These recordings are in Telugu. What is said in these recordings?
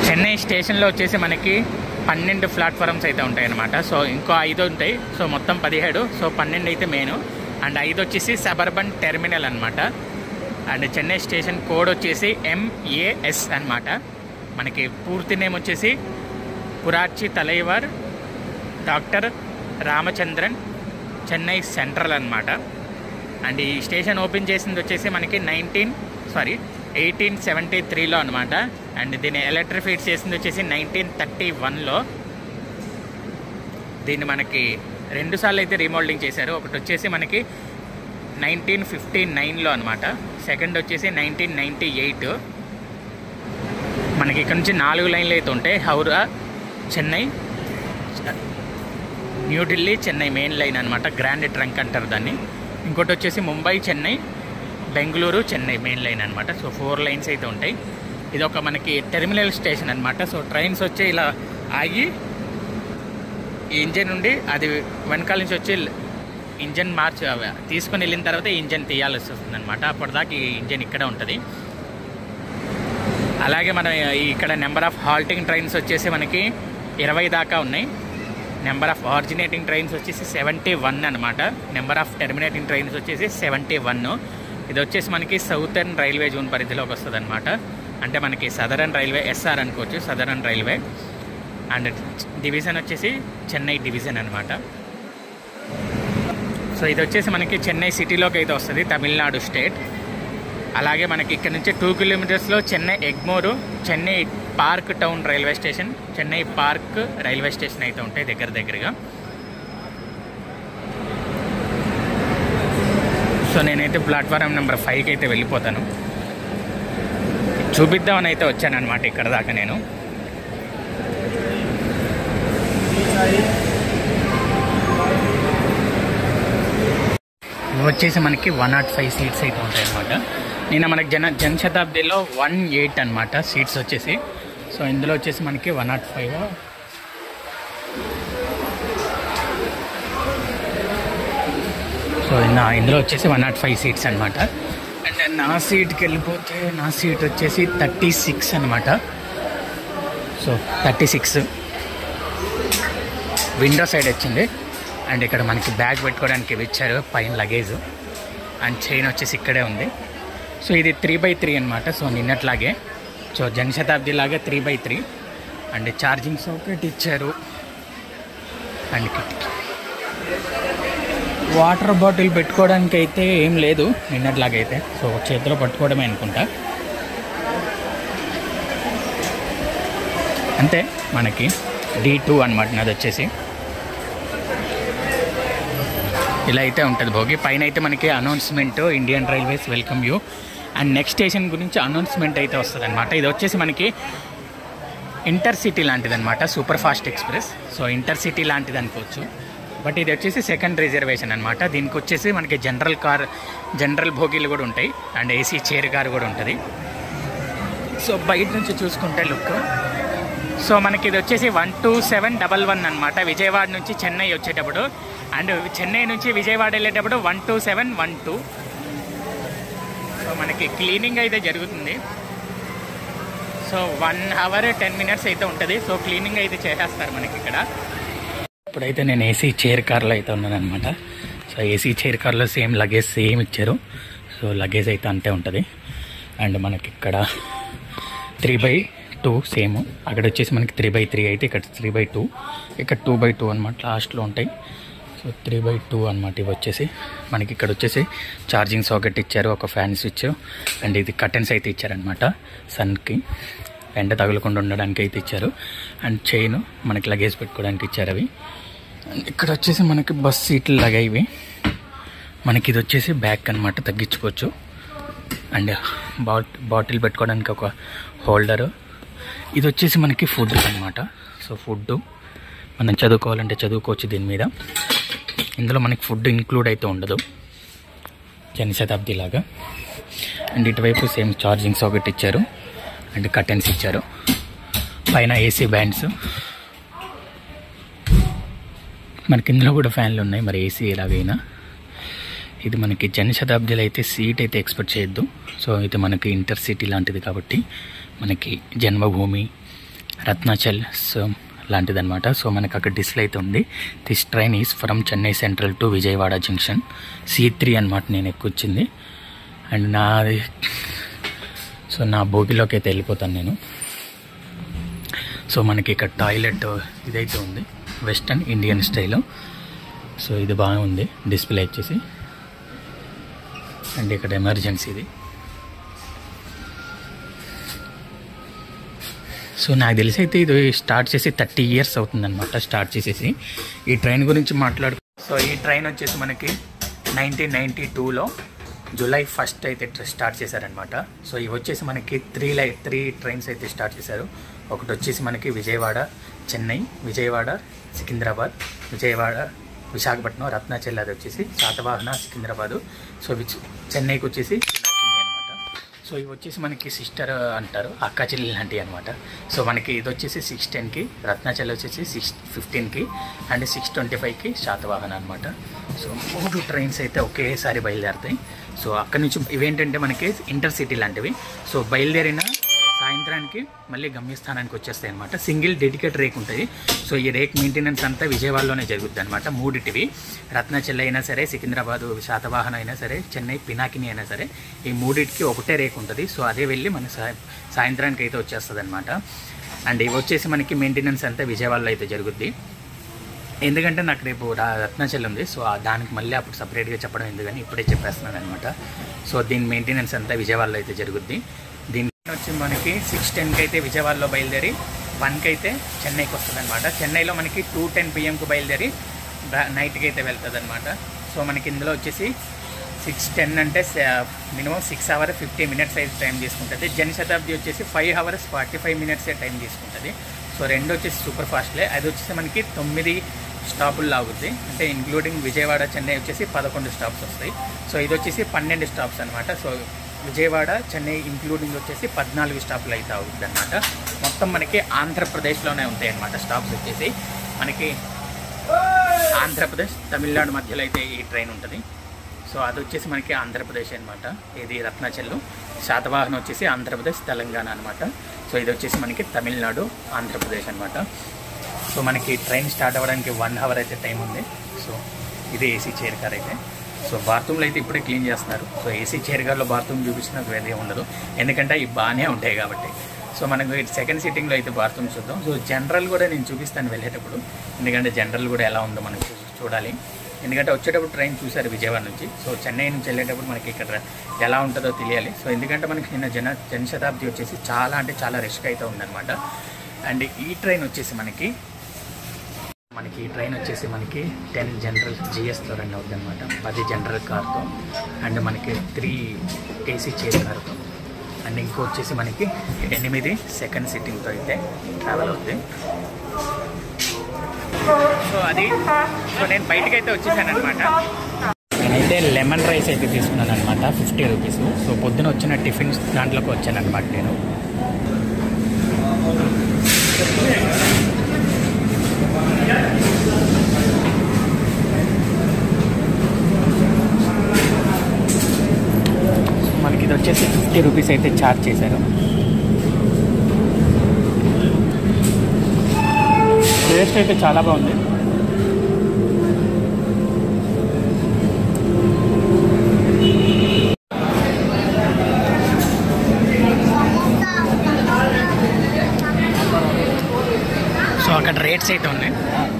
చెన్నై స్టేషన్లో వచ్చేసి మనకి పన్నెండు ప్లాట్ఫారమ్స్ అయితే ఉంటాయి అన్నమాట సో ఇంకో ఐదు ఉంటాయి సో మొత్తం పదిహేడు సో పన్నెండు అయితే మెయిన్ అండ్ ఐదు వచ్చేసి సబర్బన్ టెర్మినల్ అనమాట అండ్ చెన్నై స్టేషన్ కోడ్ వచ్చేసి ఎంఏఎస్ అన్నమాట మనకి పూర్తి నేమ్ వచ్చేసి పురాచి తలైవర్ డాక్టర్ రామచంద్రన్ చెన్నై సెంట్రల్ అన్నమాట అండ్ ఈ స్టేషన్ ఓపెన్ చేసింది వచ్చేసి మనకి నైన్టీన్ సారీ ఎయిటీన్ సెవెంటీ త్రీలో అనమాట అండ్ దీన్ని ఎలక్ట్రిఫైడ్ చేసింది వచ్చేసి నైన్టీన్ థర్టీ వన్లో దీన్ని మనకి రెండు సార్లు అయితే రీమోల్డింగ్ చేశారు ఒకటి వచ్చేసి మనకి నైన్టీన్ ఫిఫ్టీ నైన్లో అనమాట సెకండ్ వచ్చేసి నైన్టీన్ నైంటీ ఎయిట్ మనకి ఇక్కడ నుంచి నాలుగు లైన్లు అయితే ఉంటాయి హౌరా చెన్నై న్యూఢిల్లీ చెన్నై మెయిన్ లైన్ అనమాట గ్రాండ్ ట్రంక్ అంటారు దాన్ని ఇంకోటి వచ్చేసి ముంబై చెన్నై బెంగళూరు చెన్నై మెయిన్ లైన్ అనమాట సో ఫోర్ లైన్స్ అయితే ఉంటాయి ఇది ఒక మనకి టెర్మినల్ స్టేషన్ అనమాట సో ట్రైన్స్ వచ్చి ఇలా ఆగి ఈ ఇంజన్ నుండి అది వెనకాల నుంచి వచ్చి ఇంజన్ మార్చి తీసుకొని వెళ్ళిన తర్వాత ఈ ఇంజన్ తీయాల్సి వస్తుంది అనమాట అప్పటిదాకా ఈ ఇంజన్ ఇక్కడ ఉంటుంది అలాగే మనం ఇక్కడ నెంబర్ ఆఫ్ హాల్టింగ్ ట్రైన్స్ వచ్చేసి మనకి ఇరవై దాకా ఉన్నాయి నెంబర్ ఆఫ్ ఆరిజినేటింగ్ ట్రైన్స్ వచ్చేసి సెవెంటీ వన్ అనమాట నెంబర్ ఆఫ్ టెర్మినేటింగ్ ట్రైన్స్ వచ్చేసి సెవెంటీ వన్ ఇది వచ్చేసి మనకి సౌతర్న్ రైల్వే జోన్ పరిధిలోకి వస్తుంది అనమాట అంటే మనకి సదరన్ రైల్వే ఎస్ఆర్ అనుకోవచ్చు సదరన్ రైల్వే అండ్ డివిజన్ వచ్చేసి చెన్నై డివిజన్ అనమాట సో ఇది వచ్చేసి మనకి చెన్నై సిటీలోకి అయితే వస్తుంది తమిళనాడు స్టేట్ అలాగే మనకి ఇక్కడ నుంచి టూ కిలోమీటర్స్లో Chennai Egmore Chennai park town railway station Chennai park railway station అయితే ఉంటాయి దగ్గర దగ్గరగా సో నేనైతే ప్లాట్ఫారం నెంబర్ ఫైవ్కి అయితే వెళ్ళిపోతాను చూపిద్దామని అయితే వచ్చాను అనమాట ఇక్కడ దాకా నేను ఇవి వచ్చేసి మనకి వన్ నాట్ ఫైవ్ సీట్స్ అయితే ఉంటాయి అనమాట నిన్న మనకి జన జనశతాబ్దిలో వన్ ఎయిట్ అనమాట సీట్స్ వచ్చేసి సో ఇందులో వచ్చేసి మనకి వన్ నాట్ ఫైవ్ సో నా ఇందులో వచ్చేసి వన్ నాట్ ఫైవ్ సీట్స్ అనమాట అండ్ నా సీట్కి వెళ్ళిపోతే నా సీట్ వచ్చేసి థర్టీ సిక్స్ అనమాట so thirty six window side వచ్చింది అండ్ ఇక్కడ మనకి బ్యాగ్ పెట్టుకోవడానికి ఇవి ఇచ్చారు పైన లగేజ్ అండ్ చైన్ వచ్చేసి ఇక్కడే ఉంది సో ఇది త్రీ బై త్రీ అనమాట సో నిన్నట్లాగే సో జనశతాబ్ది లాగా three by three and charging socket ఇచ్చారు అండ్ కిటికీ వాటర్ బాటిల్ పెట్టుకోవడానికి అయితే ఏం లేదు నిన్నట్లాగైతే సో చేతిలో పట్టుకోవడమే అనుకుంటా అంతే మనకి డి టూ అనమాట నాది వచ్చేసి ఇలా అయితే ఉంటుంది భోగి పైన అయితే మనకి announcement Indian railways welcome you and next station గురించి అనౌన్స్మెంట్ అయితే వస్తుంది అనమాట ఇది వచ్చేసి మనకి ఇంటర్ సిటీ లాంటిది అనమాట super fast express so inter city లాంటిది అనుకోవచ్చు బట్ ఇది వచ్చేసి సెకండ్ రిజర్వేషన్ అనమాట దీనికి వచ్చేసి మనకి జనరల్ కార్ జనరల్ భోగిలు కూడా ఉంటాయి అండ్ ఏసీ చైర్ కార్ కూడా ఉంటుంది సో బయట నుంచి చూసుకుంటే లుక్ సో మనకి ఇది వచ్చేసి one two seven double one అనమాట విజయవాడ నుంచి చెన్నై వచ్చేటప్పుడు అండ్ చెన్నై నుంచి విజయవాడ వెళ్ళేటప్పుడు one two seven one two so మనకి క్లీనింగ్ అయితే జరుగుతుంది so one hour ten minutes అయితే ఉంటుంది సో క్లీనింగ్ అయితే చేసేస్తారు మనకి ఇక్కడ ఇప్పుడైతే నేను ఏసీ చైర్ కార్లో అయితే ఉన్నాను అనమాట సో ఏసీ చైర్ కార్లో సేమ్ లగేజ్ సేమ్ ఇచ్చారు సో లగేజ్ అయితే అంతే ఉంటుంది అండ్ మనకి ఇక్కడ త్రీ బై టూ సేమ్ అక్కడ వచ్చేసి మనకి త్రీ బై త్రీ అయితే ఇక్కడ త్రీ బై టూ ఇక్కడ టూ బై టూ అనమాట లాస్ట్లో ఉంటాయి సో త్రీ బై టూ అనమాట ఇవి వచ్చేసి మనకి ఇక్కడ వచ్చేసి ఛార్జింగ్ సాకెట్ ఇచ్చారు ఒక ఫ్యాన్ స్విచ్ అండ్ ఇది కర్టెన్స్ అయితే ఇచ్చారనమాట సన్కి ఎండ తగలకుండా ఉండడానికి అయితే ఇచ్చారు అండ్ చైన్ మనకి లగేజ్ పెట్టుకోవడానికి ఇచ్చారు అవి అండ్ ఇక్కడ వచ్చేసి మనకి బస్ సీట్లు లాగా ఇవి మనకి ఇది వచ్చేసి బ్యాక్ అనమాట తగ్గించుకోవచ్చు అండ్ బాట్ బాటిల్ పెట్టుకోవడానికి ఒక హోల్డరు ఇది వచ్చేసి మనకి ఫుడ్ అనమాట సో ఫుడ్ మనం చదువుకోవాలంటే చదువుకోవచ్చు దీని మీద ఇందులో మనకి ఫుడ్ ఇంక్లూడ్ అయితే ఉండదు జన శతాబ్ది లాగా అండ్ ఇటువైపు సేమ్ ఛార్జింగ్ సాకెట్ ఇచ్చారు అండ్ కర్టెన్స్ ఇచ్చారు పైన ఏసీ బ్యాండ్స్ మనకి ఇందులో కూడా ఫ్యాన్లు ఉన్నాయి మరి ఏసీ ఎలాగైనా ఇది మనకి జన శతాబ్దిలో అయితే సీట్ అయితే ఎక్స్పెక్ట్ చేయొద్దు సో ఇది మనకి ఇంటర్ సిటీ లాంటిది కాబట్టి మనకి జన్మభూమి రత్నాచల్ సో లాంటిదన్నమాట సో మనకు అక్కడ డిస్ప్లే అయితే ఉంది this train is from Chennai central to Vijayawada junction C three అనమాట నేను ఎక్కువచ్చింది అండ్ నాది సో నా బోగిలోకి అయితే వెళ్ళిపోతాను నేను సో మనకి ఇక్కడ టాయిలెట్ ఇదైతే ఉంది వెస్టర్న్ ఇండియన్ స్టైల్ సో ఇది బాగుంది డిస్ప్లే వచ్చేసి అండ్ ఇక్కడ ఎమర్జెన్సీది సో నాకు తెలిసి అయితే ఇది స్టార్ట్ చేసి థర్టీ ఇయర్స్ అవుతుందన్నమాట స్టార్ట్ చేసేసి ఈ ట్రైన్ గురించి మాట్లాడు సో ఈ ట్రైన్ వచ్చేసి మనకి నైన్టీన్ నైంటీ టూలో జూలై ఫస్ట్ అయితే ట్ర- స్టార్ట్ చేశారనమాట సో ఇవి వచ్చేసి మనకి త్రీ లై త్రీ ట్రైన్స్ అయితే స్టార్ట్ చేశారు ఒకటి వచ్చేసి మనకి విజయవాడ చెన్నై విజయవాడ సికింద్రాబాద్ విజయవాడ విశాఖపట్నం రత్నాచల్ అది వచ్చేసి శాతవాహన సికింద్రాబాదు సో విచ్ చెన్నైకి వచ్చేసి పినాకిని అనమాట సో ఇవి వచ్చేసి మనకి సిస్టర్ అంటారు అక్క చెల్లి లాంటివి అనమాట సో మనకి ఇది వచ్చేసి సిక్స్ టెన్కి రత్నాచల్ వచ్చేసి సిక్స్ ఫిఫ్టీన్కి అండ్ సిక్స్ ట్వంటీ ఫైవ్కి శాతవాహన అనమాట సో మూడు ట్రైన్స్ అయితే ఒకేసారి బయలుదేరుతాయి సో అక్కడి నుంచి ఇవేంటంటే మనకి ఇంటర్ సిటీ లాంటివి సో బయలుదేరిన సాయంత్రానికి మళ్ళీ గమ్యస్థానానికి వచ్చేస్తాయి అనమాట సింగిల్ డెడికేట్ రేక్ ఉంటుంది సో ఈ రేక్ మెయింటెనెన్స్ అంతా విజయవాడలోనే జరుగుతుంది అనమాట మూడిటివి రత్నాచల్ అయినా సరే సికింద్రాబాద్ శాతవాహన అయినా సరే చెన్నై పినాకిని అయినా సరే ఈ మూడిటికి ఒకటే రేక్ ఉంటుంది సో అదే వెళ్ళి మన సాయ సాయంత్రానికి అయితే వచ్చేస్తుంది అనమాట అండ్ ఇవి వచ్చేసి మనకి మెయింటెనెన్స్ అంతా విజయవాడలో అయితే జరుగుద్ది ఎందుకంటే నాకు రేపు రా- రత్నాచల్ ఉంది సో ఆ దానికి మళ్ళీ అప్పుడు సపరేట్గా చెప్పడం ఎందుకని ఇప్పుడే చెప్పేస్తున్నాను అనమాట సో దీని మెయింటెనెన్స్ అంతా విజయవాడలో అయితే జరుగుద్ది దీని వచ్చి మనకి సిక్స్ టెన్కి అయితే విజయవాడలో బయలుదేరి వన్కి అయితే చెన్నైకి వస్తుంది అనమాట చెన్నైలో మనకి టూ టెన్ పిఎంకి బయలుదేరి రా- నైట్కి అయితే వెళ్తుంది అనమాట సో మనకి ఇందులో వచ్చేసి సిక్స్ టెన్ అంటే minimum six hour fifty minutes అయితే టైం తీసుకుంటుంది జన్ శతాబ్ది వచ్చేసి ఫైవ్ అవర్స్ ఫార్టీ ఫైవ్ మినిట్సే టైం తీసుకుంటుంది సో రెండు వచ్చేసి సూపర్ ఫాస్ట్లే అది వచ్చేసి మనకి తొమ్మిది స్టాపులు లాగుద్ది అంటే ఇంక్లూడింగ్ విజయవాడ చెన్నై వచ్చేసి పదకొండు స్టాప్స్ వస్తాయి సో ఇది వచ్చేసి పన్నెండు స్టాప్స్ అనమాట సో విజయవాడ చెన్నై ఇంక్లూడింగ్ వచ్చేసి పద్నాలుగు స్టాపులు అయితే అవుతుంది అనమాట మొత్తం మనకి ఆంధ్రప్రదేశ్లోనే ఉంటాయి అనమాట స్టాప్స్ వచ్చేసి మనకి ఆంధ్రప్రదేశ్ తమిళనాడు మధ్యలో అయితే ఈ ట్రైన్ ఉంటుంది సో అది వచ్చేసి మనకి ఆంధ్రప్రదేశ్ అనమాట ఇది రత్నాచల్లు శాతవాహనం వచ్చేసి ఆంధ్రప్రదేశ్ తెలంగాణ అనమాట సో ఇది వచ్చేసి మనకి తమిళనాడు ఆంధ్రప్రదేశ్ అనమాట సో మనకి ట్రైన్ స్టార్ట్ అవ్వడానికి వన్ అవర్ అయితే టైం ఉంది సో ఇది ఏసీ చైర్ కార్ అయితే సో బాత్రూమ్లు అయితే ఇప్పుడే క్లీన్ చేస్తున్నారు సో ఏసీ చైర్ కార్లో బాత్రూమ్ చూపించిన వేరే ఉండదు ఎందుకంటే ఇవి బాగానే ఉంటాయి కాబట్టి సో మనకు సెకండ్ సిట్టింగ్లో అయితే బాత్రూమ్ చూద్దాం సో జనరల్ కూడా నేను చూపిస్తాను వెళ్ళేటప్పుడు ఎందుకంటే జనరల్ కూడా ఎలా ఉందో మనం చూ- చూడాలి ఎందుకంటే వచ్చేటప్పుడు ట్రైన్ చూశారు విజయవాడ నుంచి సో చెన్నై నుంచి వెళ్ళేటప్పుడు మనకి ఇక్కడ ఎలా ఉంటుందో తెలియాలి సో ఎందుకంటే మనకి నిన్న జన జనశతాబ్ది వచ్చేసి చాలా అంటే చాలా రిస్క్ అయితే ఉందన్నమాట అండ్ ఈ ట్రైన్ వచ్చేసి మనకి మనకి ఈ ట్రైన్ వచ్చేసి మనకి టెన్ జనరల్ జిఎస్తో రన్ అవుతుంది అనమాట పది జనరల్ కార్తో అండ్ మనకి త్రీ ఏసీ చైర్ కార్తో అండ్ ఇంకో వచ్చేసి మనకి ఎనిమిది సెకండ్ సిట్టింగ్తో అయితే ట్రావెల్ అవుతుంది సో అది సో నేను బయటకు అయితే వచ్చేసాను అనమాట నేనైతే లెమన్ రైస్ అయితే తీసుకున్నాను అనమాట ఫిఫ్టీ రూపీస్ సో పొద్దున వచ్చిన టిఫిన్స్ దాంట్లోకి వచ్చాను అనమాట నేను మనకి ఇది వచ్చేసి ఫిఫ్టీ రూపీస్ అయితే ఛార్జ్ చేశారు టేస్ట్ అయితే చాలా బాగుంది సో అక్కడ రేట్స్ అయితే ఉన్నాయి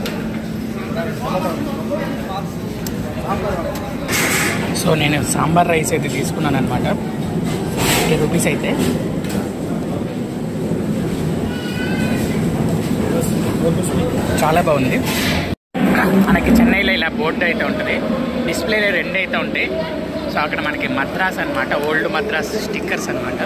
సో నేను సాంబార్ రైస్ అయితే తీసుకున్నాను అనమాట ఫిఫ్టీ రూపీస్ అయితే చాలా బాగుంది మనకి చెన్నైలో ఇలా బోర్డు అయితే ఉంటుంది డిస్ప్లేలో రెండు అయితే ఉంటాయి సో అక్కడ మనకి మద్రాస్ అన్నమాట ఓల్డ్ మద్రాస్ స్టిక్కర్స్ అన్నమాట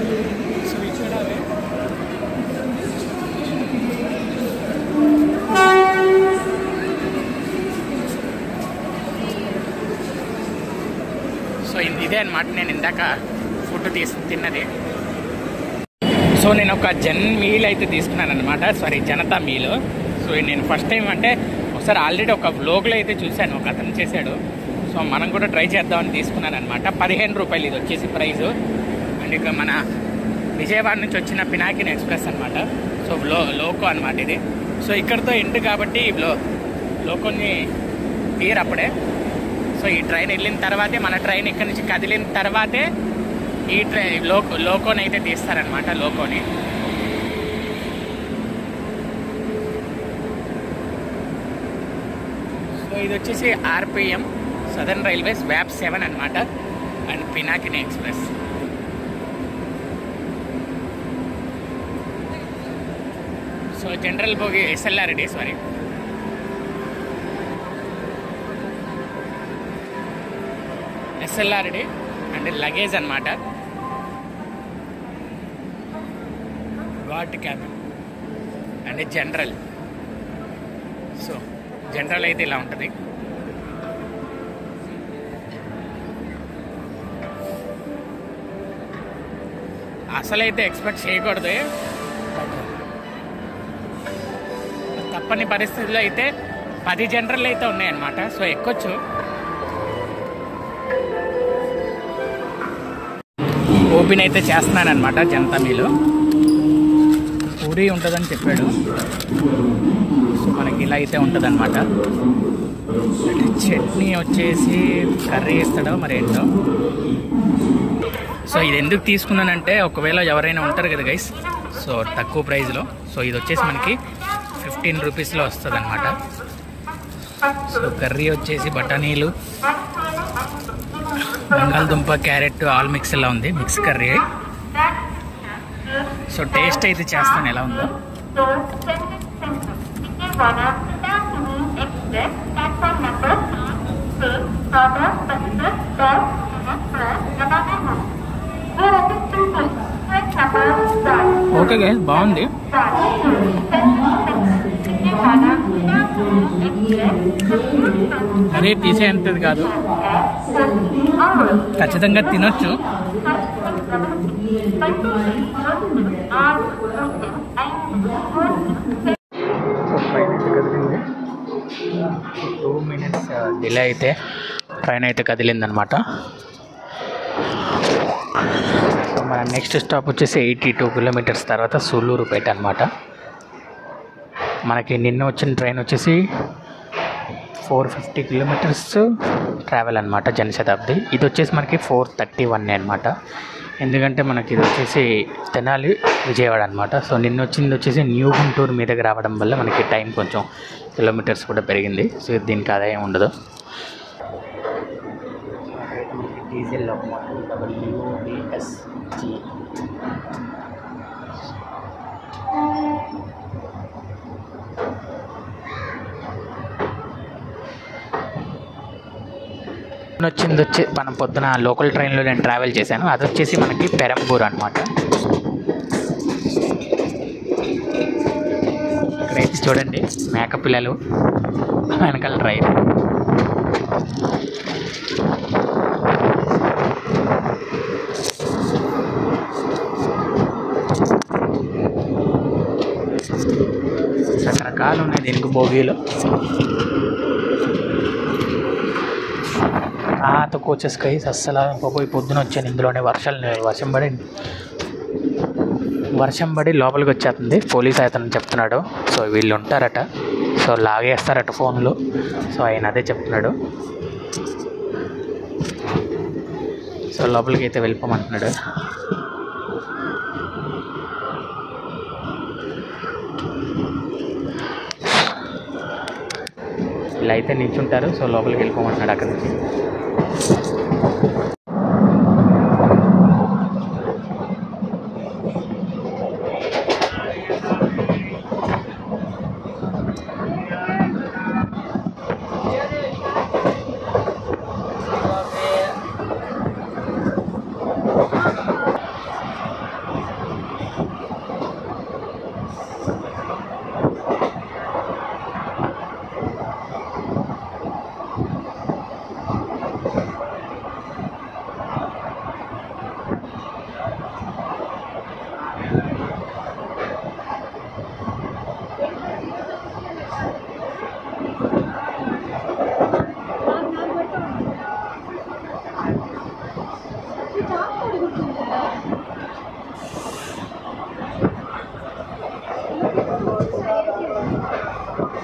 సో ఇ- ఇదే అనమాట నేను ఇందాక ఫుడ్ తీసి తిన్నది సో నేను ఒక జన్ మీల్ అయితే తీసుకున్నాను అనమాట సారీ జనతా మీల్ సో ఇది నేను ఫస్ట్ టైం అంటే ఒకసారి ఆల్రెడీ ఒక వ్లోగ్లో అయితే చూశాను ఒక అతను చేశాడు సో మనం కూడా ట్రై చేద్దామని తీసుకున్నాను అనమాట పదిహేను రూపాయలు ఇది వచ్చేసి ప్రైస్ అండ్ ఇక మన విజయవాడ నుంచి వచ్చిన పినాకిని ఎక్స్ప్రెస్ అనమాట సో లో లోకో అనమాట ఇది సో ఇక్కడతో ఎండ్ కాబట్టి ఈ లో లోకోని తీయరు అప్పుడే సో ఈ ట్రైన్ వెళ్ళిన తర్వాతే మన ట్రైన్ ఇక్కడ నుంచి కదిలిన తర్వాతే ఈ ట్రైన్ లోకో లోకోని అయితే తీస్తారనమాట లోకోని సో ఇది వచ్చేసి ఆర్పిఎం సదర్న్ రైల్వేస్ వ్యాప్ సెవెన్ అనమాట and Pinakini express so general బోగి SLRD sorry SLRD and luggage అనమాట guard cabin and general so general అయితే ఇలా ఉంటుంది అసలైతే ఎక్స్పెక్ట్ చేయకూడదు తప్పని పరిస్థితుల్లో అయితే పది జనరల్ అయితే ఉన్నాయన్నమాట సో ఎక్కొచ్చు ఓపెన్ అయితే చేస్తున్నానమాట జనతా మీలో పూరి ఉంటుందని చెప్పాడు సో మనకి ఇలా అయితే ఉంటుంది అనమాట చట్నీ వచ్చేసి కర్రీ ఇస్తాడో మరి ఏంటో సో ఇది ఎందుకు తీసుకున్నానంటే ఒకవేళ ఎవరైనా ఉంటారు కదా గైస్ సో తక్కువ ప్రైస్లో సో ఇది వచ్చేసి మనకి ఫిఫ్టీన్ రూపీస్లో వస్తుంది అనమాట సో కర్రీ వచ్చేసి బఠానీలు బంగాళదుంప క్యారెట్ ఆల్ మిక్స్ ఎలా ఉంది మిక్స్ కర్రీ సో టేస్ట్ అయితే చేస్తాను ఎలా ఉందో ఓకే గైస్ బాగుంది అదే తీసేంతది కాదు ఖచ్చితంగా తినొచ్చు టూ మినిట్స్ డిలే అయితే ట్రైన్ అయితే కదిలిందనమాట సో మన నెక్స్ట్ స్టాప్ వచ్చేసి ఎయిటీ టూ కిలోమీటర్స్ తర్వాత సూలూరుపేట అనమాట మనకి నిన్న వచ్చిన ట్రైన్ వచ్చేసి ఫోర్ ఫిఫ్టీ కిలోమీటర్స్ ట్రావెల్ అనమాట జనశతాబ్ది ఇది వచ్చేసి మనకి ఫోర్ థర్టీ వన్ అనమాట ఎందుకంటే మనకి ఇది వచ్చేసి తెనాలి విజయవాడ అనమాట సో నిన్న వచ్చింది వచ్చేసి న్యూ గుంటూరు మీదకి రావడం వల్ల మనకి టైం కొంచెం కిలోమీటర్స్ కూడా పెరిగింది సో దీనికి ఆదాయం ఉండదు డీజిల్ డబ్ల్యూడిఎస్జీ వచ్చింది వచ్చి మనం పొద్దున లోకల్ ట్రైన్లో నేను ట్రావెల్ చేశాను అది వచ్చేసి మనకి పెరంబూర్ అనమాట ఇక్కడైతే చూడండి మేక పిల్లలు వెనకాల రైలు రకరకాలు ఉన్నాయి దీనికి భోగిలో పాత కోచెస్ కైస్ అస్సలు పోయి పొద్దున వచ్చాను ఇందులోనే వర్షాలు వర్షం పడి వర్షం పడి లోపలికి వచ్చేస్తుంది పోలీస్ అతను చెప్తున్నాడు సో వీళ్ళు ఉంటారట సో లాగేస్తారట ఫోన్లు సో ఆయన అదే చెప్తున్నాడు సో లోపలికి అయితే వెళ్ళిపోమంటున్నాడు ఇలా అయితే నిల్చుంటారు సో లోపలికి వెళ్ళిపోమంటున్నాడు అక్కడ నుంచి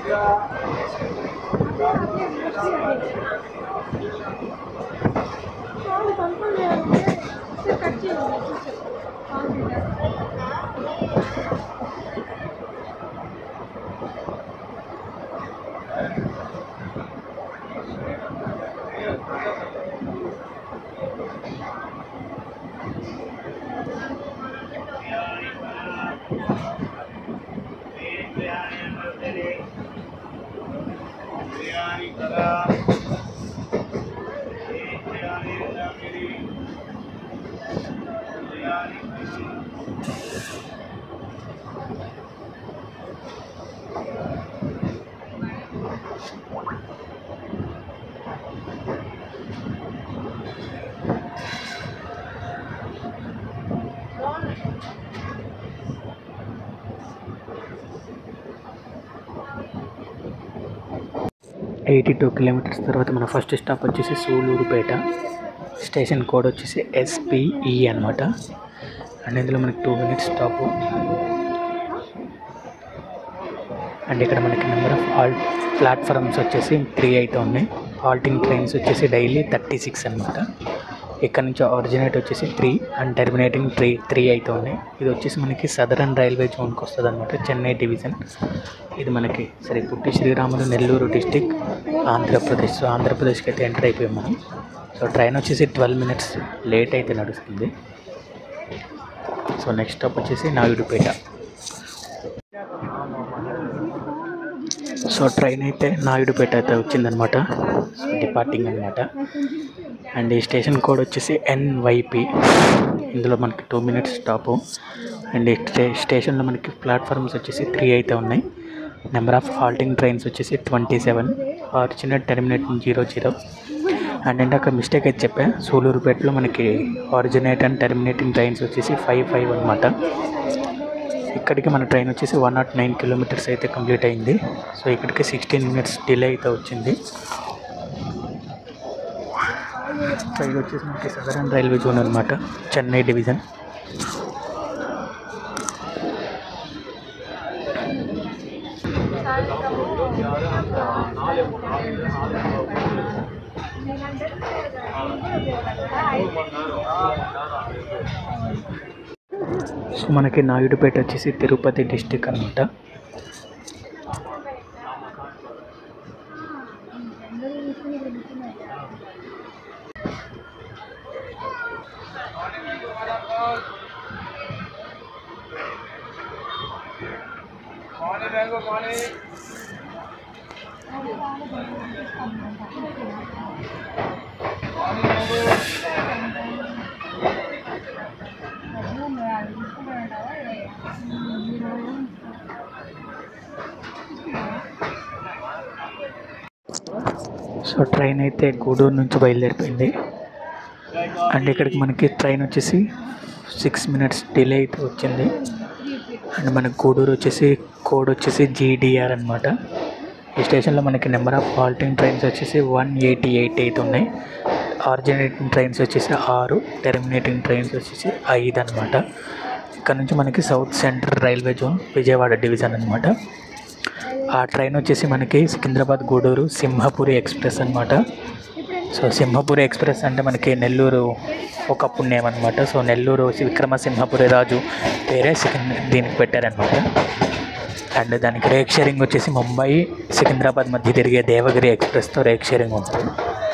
కాదు కంట్రోల్ చేయాలంటే కట్ చేయాలి ఎయిటీ టూ కిలోమీటర్స్ తర్వాత మన ఫస్ట్ స్టాప్ వచ్చేసి సూలూరుపేట స్టేషన్ కోడ్ వచ్చేసి ఎస్పిఈ అనమాట అండ్ ఇందులో మనకి టూ మినిట్స్ స్టాప్ అండ్ ఇక్కడ మనకి నెంబర్ ఆఫ్ హాల్ట్ ప్లాట్ఫామ్స్ వచ్చేసి త్రీ అయితే ఉన్నాయి హాల్టింగ్ ట్రైన్స్ వచ్చేసి డైలీ థర్టీ సిక్స్ అనమాట ఇక్కడ నుంచి ఆరిజినేట్ వచ్చేసి three and terminating three three అయితే ఉన్నాయి ఇది వచ్చేసి మనకి సదరన్ రైల్వే జోన్కి వస్తుంది అనమాట చెన్నై డివిజన్ ఇది మనకి సరే పుట్టి శ్రీరాములు నెల్లూరు డిస్టిక్ ఆంధ్రప్రదేశ్ సో ఆంధ్రప్రదేశ్కి అయితే ఎంటర్ అయిపోయాం మనం సో ట్రైన్ వచ్చేసి ట్వెల్వ్ మినిట్స్ లేట్ అయితే నడుస్తుంది సో నెక్స్ట్ స్టాప్ వచ్చేసి నాయుడుపేట సో ట్రైన్ అయితే నాయుడుపేట అయితే వచ్చిందనమాట సో డిపార్టింగ్ అనమాట అండ్ ఈ స్టేషన్ కోడ్ వచ్చేసి ఎన్వైపి ఇందులో మనకి టూ మినిట్స్ స్టాపు అండ్ ఈ స్టే స్టేషన్లో మనకి ప్లాట్ఫామ్స్ వచ్చేసి త్రీ అయితే ఉన్నాయి నెంబర్ ఆఫ్ హాల్టింగ్ ట్రైన్స్ వచ్చేసి twenty seven original terminating zero zero and అంటే అక్కడ మిస్టేక్ అయితే చెప్పా సూలూరుపేటలో మనకి ఆరిజినేట్ అండ్ టెర్మినేటింగ్ ట్రైన్స్ వచ్చేసి ఫైవ్ ఫైవ్ అనమాట ఇక్కడికి మన ట్రైన్ వచ్చేసి వన్ నాట్ నైన్ కిలోమీటర్స్ అయితే కంప్లీట్ అయింది సో ఇక్కడికి సిక్స్టీన్ మినిట్స్ డిలే అయితే వచ్చింది సో ఇది వచ్చేసి మనకి సదరన్ రైల్వే జోన్ అనమాట చెన్నై డివిజన్ సో మనకి నాయుడుపేట వచ్చేసి తిరుపతి డిస్టిక్ అనమాట సో ట్రైన్ అయితే గూడూరు నుంచి బయలుదేరిపోయింది అండ్ ఇక్కడికి మనకి ట్రైన్ వచ్చేసి సిక్స్ మినిట్స్ డిలే అయితే వచ్చింది అండ్ మనకి గూడూరు వచ్చేసి కోడ్ వచ్చేసి జీడిఆర్ అనమాట ఈ స్టేషన్లో మనకి నెంబర్ ఆఫ్ హాల్టింగ్ ట్రైన్స్ వచ్చేసి వన్ ఎయిటీ ఎయిట్ అయితే ఉన్నాయి ఆరిజినేటింగ్ ట్రైన్స్ వచ్చేసి ఆరు టెర్మినేటింగ్ ట్రైన్స్ వచ్చేసి ఐదు అనమాట ఇక్కడ నుంచి మనకి south central railway zone Vijayawada division అనమాట ఆ ట్రైన్ వచ్చేసి మనకి సికింద్రాబాద్ గూడూరు సింహపురి ఎక్స్ప్రెస్ అనమాట సో సింహపురి ఎక్స్ప్రెస్ అంటే మనకి నెల్లూరు ఒకప్పుడు నేమ్ అనమాట సో నెల్లూరు విక్రమ సింహపురి రాజు పేరే సికింద్ర దీనికి పెట్టారనమాట అండ్ దానికి రేక్ షేరింగ్ వచ్చేసి ముంబై సికింద్రాబాద్ మధ్య తిరిగే దేవగిరి ఎక్స్ప్రెస్తో రేక్ షేరింగ్ ఉంటుంది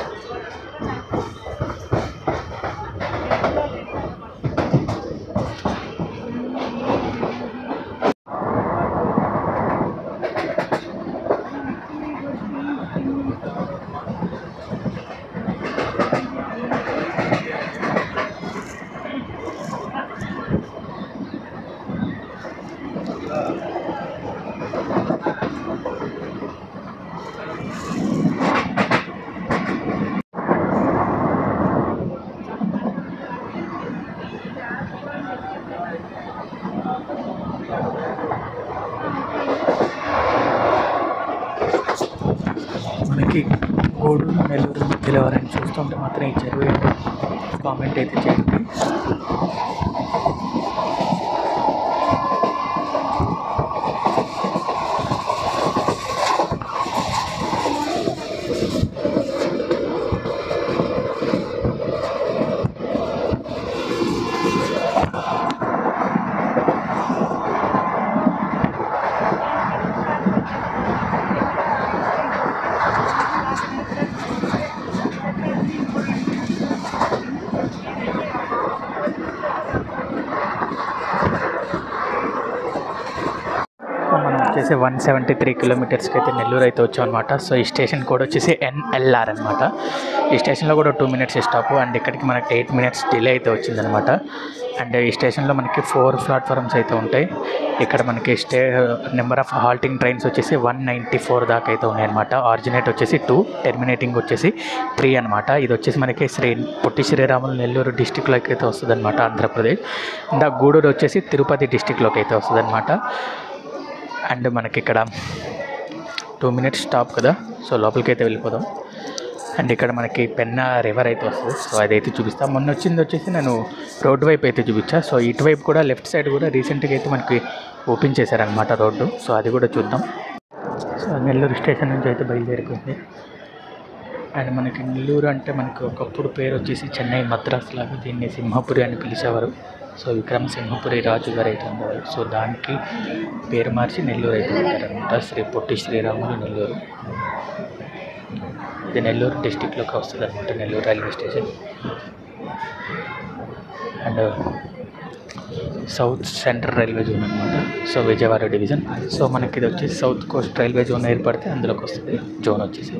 మనకి గూడూరు నెల్లూరు మధ్యలో ఎవరైనా చూస్తుంటే మాత్రం ఈ చెరువు ఏంటో కామెంట్ అయితే చేయండి వచ్చేసి వన్ సెవెంటీ త్రీ కిలోమీటర్స్కి అయితే నెల్లూరు అయితే వచ్చాం అనమాట సో ఈ స్టేషన్ కోడ్ వచ్చేసి ఎన్ఎల్ఆర్ అనమాట ఈ స్టేషన్లో కూడా టూ మినిట్స్ స్టాప్ అండ్ ఇక్కడికి మనకి ఎయిట్ మినిట్స్ డిలే అయితే వచ్చిందనమాట అండ్ ఈ స్టేషన్లో మనకి ఫోర్ ప్లాట్ఫామ్స్ అయితే ఉంటాయి ఇక్కడ మనకి స్టే నెంబర్ ఆఫ్ హాల్టింగ్ ట్రైన్స్ వచ్చేసి వన్ నైంటీ ఫోర్ దాకా అయితే ఉన్నాయి అనమాట ఆరిజినేట్ వచ్చేసి టూ టెర్మినేటింగ్ వచ్చేసి త్రీ అనమాట ఇది వచ్చేసి మనకి శ్రీ పొట్టి శ్రీరాములు నెల్లూరు డిస్టిక్లోకి అయితే వస్తుంది అనమాట ఆంధ్రప్రదేశ్ ఇంకా గూడూరు వచ్చేసి తిరుపతి డిస్టిక్లోకి అయితే వస్తుంది అనమాట అండ్ మనకి ఇక్కడ టూ మినిట్స్ స్టాప్ కదా సో లోపలికి అయితే వెళ్ళిపోదాం అండ్ ఇక్కడ మనకి పెన్నా రివర్ అయితే వస్తుంది సో అదైతే చూపిస్తాం మొన్న వచ్చింది వచ్చేసి నేను రోడ్డు వైపు అయితే చూపించా సో ఇటువైపు కూడా లెఫ్ట్ సైడ్ కూడా రీసెంట్గా అయితే మనకి ఓపెన్ చేశారనమాట రోడ్డు సో అది కూడా చూద్దాం సో నెల్లూరు స్టేషన్ నుంచి అయితే బయలుదేరిపోయింది అండ్ మనకి నెల్లూరు అంటే మనకి ఒకప్పుడు పేరు వచ్చేసి చెన్నై మద్రాస్ లాగా దీన్ని సింహపురి అని పిలిచేవారు సో విక్రమ సింహపురి రాజు గారు అయితే ఉండేవారు సో దానికి పేరు మార్చి నెల్లూరు అయితే పెట్టారనమాట శ్రీ పొట్టి శ్రీరాములు నెల్లూరు ఇది నెల్లూరు డిస్టిక్లోకి వస్తుంది అనమాట Nellore railway station and south central railway zone అనమాట సో విజయవాడ డివిజన్ సో మనకి ఇది వచ్చేసి సౌత్ కోస్ట్ రైల్వే జోన్ ఏర్పడితే అందులోకి వస్తుంది జోన్ వచ్చేసి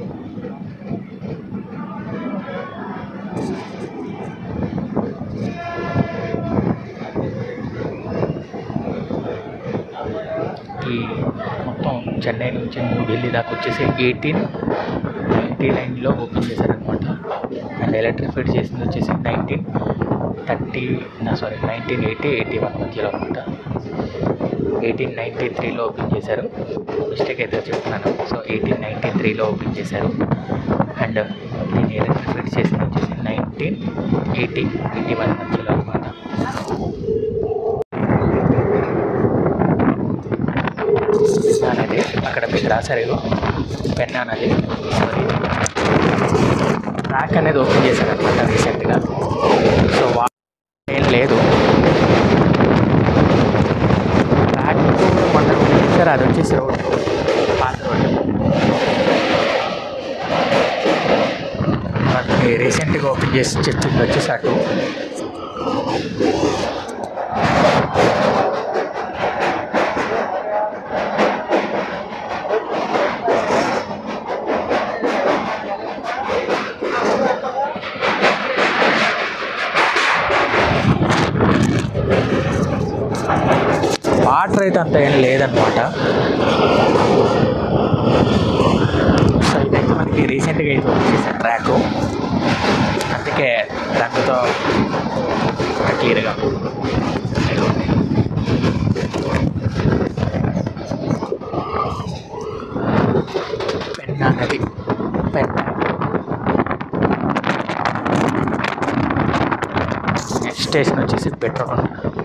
ఈ మొత్తం చెన్నై నుంచి ఢిల్లీ దాకా వచ్చేసి ఎయిటీన్ నైంటీ నైన్లో ఓపెన్ చేశారనమాట అండ్ ఎలక్ట్రిఫైడ్ చేసింది వచ్చేసి nineteen thirty sorry nineteen eighty eighty one మధ్యలో అనమాట ఎయిటీన్ నైంటీ త్రీలో ఓపెన్ చేశారు మిస్టేక్ అయితే చెప్తున్నాను సో ఎయిటీన్ నైంటీ త్రీలో ఓపెన్ చేశారు అండ్ దీన్ని ఎలక్ట్రిఫైడ్ చేసింది వచ్చేసి నైన్టీన్ ఎయిటీ ఎయిటీ వన్ మధ్యలో అనమాట పెన్నా అనేది అక్కడ మీకు రాశారు పెన్నా అనేది ట్రాక్ అనేది ఓపెన్ చేశారు అనమాట రీసెంట్గా సో వా ఏం లేదు ట్రాక్ మొన్న చూసారు అది వచ్చేసి రోడ్ పాత రోడ్ మనకి రీసెంట్గా ఓపెన్ చేసి చెప్తుంది వచ్చేసి అటు వాటర్ అయితే అంత ఏం లేదనమాట సో ఇదైతే మనకి రీసెంట్గా అయితే వచ్చేసాను ట్రాక్ అందుకే రంగుతో క్లియర్గా పెన్నా నది పెన్నా నెక్స్ట్ స్టేషన్ వచ్చేసి పెట్రోల్